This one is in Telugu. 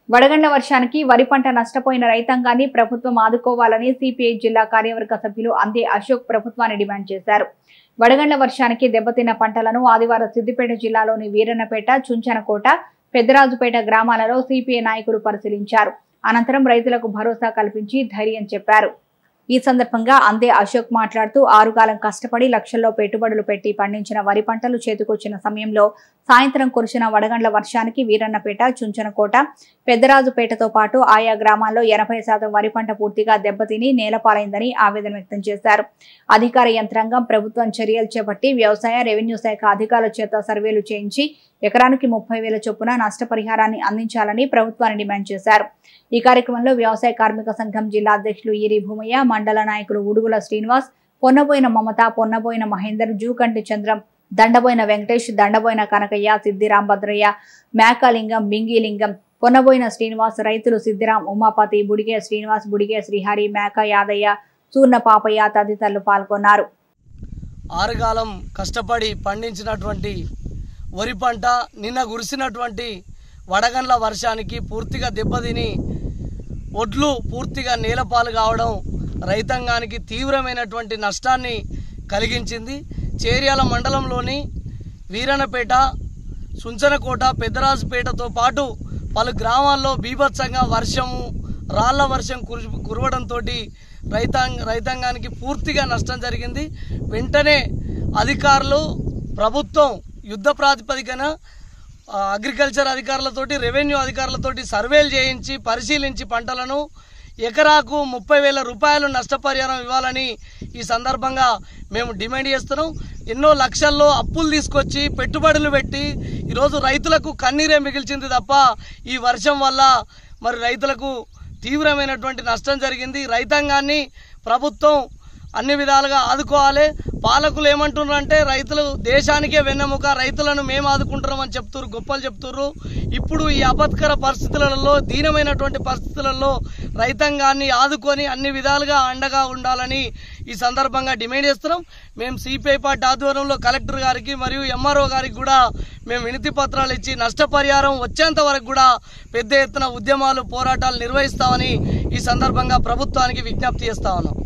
వడగండ్ల వర్షానికి వరి పంట నష్టపోయిన రైతాంగాన్ని ప్రభుత్వం ఆదుకోవాలని సిపిఐ జిల్లా కార్యవర్గ సభ్యులు అందే అశోక్ ప్రభుత్వాన్ని డిమాండ్ చేశారు వడగండ్ల వర్షానికి దెబ్బతిన్న పంటలను ఆదివారం సిద్దిపేట జిల్లాలోని వీరన్నపేట చుంచనకోట పెద్దరాజుపేట గ్రామాలలో సిపిఐ నాయకులు పరిశీలించారు అనంతరం రైతులకు భరోసా కల్పించి ధైర్యం చెప్పారు ఈ సందర్భంగా అందే అశోక్ మాట్లాడుతూ ఆరుగాలం కష్టపడి లక్షల్లో పెట్టుబడులు పెట్టి పండించిన వరి పంటలు చేతికొచ్చిన సమయంలో సాయంత్రం కురిసిన వడగండ్ల వర్షానికి వీరన్నపేట చుంచనకోట పెద్దరాజుపేటతో పాటు ఆయా గ్రామాల్లో ఎనభై శాతం వరి పంట పూర్తిగా దెబ్బతిని నేలపాలైందని ఆవేదన వ్యక్తం చేశారు అధికార యంత్రాంగం ప్రభుత్వం చర్యలు చేపట్టి వ్యవసాయ రెవెన్యూ శాఖ అధికారుల చేత సర్వేలు చేయించి ఎకరానికి ముప్పై వేల చొప్పున నష్టపరిహారాన్ని అందించాలని ప్రభుత్వాన్ని డిమాండ్ చేశారు ఈ కార్యక్రమంలో వ్యవసాయ కార్మిక సంఘం జిల్లా అధ్యక్షులు ఈరి భూమయ్య మండల నాయకులు ఉడుగుల శ్రీనివాస్ పొన్నబోయిన మమత పొన్నబోయిన మహేందర్ జూకంటి చంద్రం దండబోయిన వెంకటేష్ దండబోయిన కనకయ్య సిద్దిరాం భద్రయ్య మేకలింగం బింగిలింగం పొన్నబోయిన శ్రీనివాస్ రైతులు సిద్దిరాం ఉమాపతి బుడిగే శ్రీనివాస్ బుడిగే శ్రీహరి మేక యాదయ్య సూర్ణ పాపయ్య తదితరులు పాల్గొన్నారు ఆరుగాలం కష్టపడి పండించినటువంటి వరి పంట నిన్న కురిసినటువంటి వడగండ్ల వర్షానికి పూర్తిగా దెబ్బతిని ఒడ్లు పూర్తిగా నేలపాలు కావడం రైతాంగానికి తీవ్రమైనటువంటి నష్టాన్ని కలిగించింది చేర్యాల మండలంలోని వీరనపేట సుంచనకోట పెద్దరాజుపేటతో పాటు పలు గ్రామాల్లో బీభత్సంగా వర్షము రాళ్ల వర్షం కురి కురవడంతో రైతాంగ రైతాంగానికి పూర్తిగా నష్టం జరిగింది వెంటనే అధికారులు ప్రభుత్వం యుద్ధ ప్రాతిపదికన ఆ, అగ్రికల్చర్ అధికారులతోటి రెవెన్యూ అధికారులతోటి సర్వేలు చేయించి పరిశీలించి పంటలను ఎకరాకు ముప్పై వేల రూపాయలు నష్టపరిహారం ఇవ్వాలని ఈ సందర్భంగా మేము డిమాండ్ చేస్తున్నాం ఎన్నో లక్షల్లో అప్పులు తీసుకొచ్చి పెట్టుబడులు పెట్టి ఈరోజు రైతులకు కన్నీరే మిగిల్చింది తప్ప ఈ వర్షం వల్ల మరి రైతులకు తీవ్రమైనటువంటి నష్టం జరిగింది రైతాంగాన్ని ప్రభుత్వం అన్ని విధాలుగా ఆదుకోవాలి పాలకులు ఏమంటున్నారంటే రైతులు దేశానికే వెన్నెముక రైతులను మేము ఆదుకుంటున్నామని చెప్తున్నారు గొప్పలు చెప్తున్నారు ఇప్పుడు ఈ అపత్కర పరిస్థితులలో దీనమైనటువంటి పరిస్థితులలో రైతాంగాన్ని ఆదుకొని అన్ని విధాలుగా అండగా ఉండాలని ఈ సందర్భంగా డిమాండ్ చేస్తున్నాం మేము సిపిఐ పార్టీ ఆధ్వర్యంలో కలెక్టర్ గారికి మరియు ఎంఆర్ఓ గారికి కూడా మేము వినతి పత్రాలు ఇచ్చి నష్టపరిహారం వచ్చేంత వరకు కూడా పెద్ద ఎత్తున ఉద్యమాలు పోరాటాలు నిర్వహిస్తామని ఈ సందర్భంగా ప్రభుత్వానికి విజ్ఞప్తి చేస్తా ఉన్నాం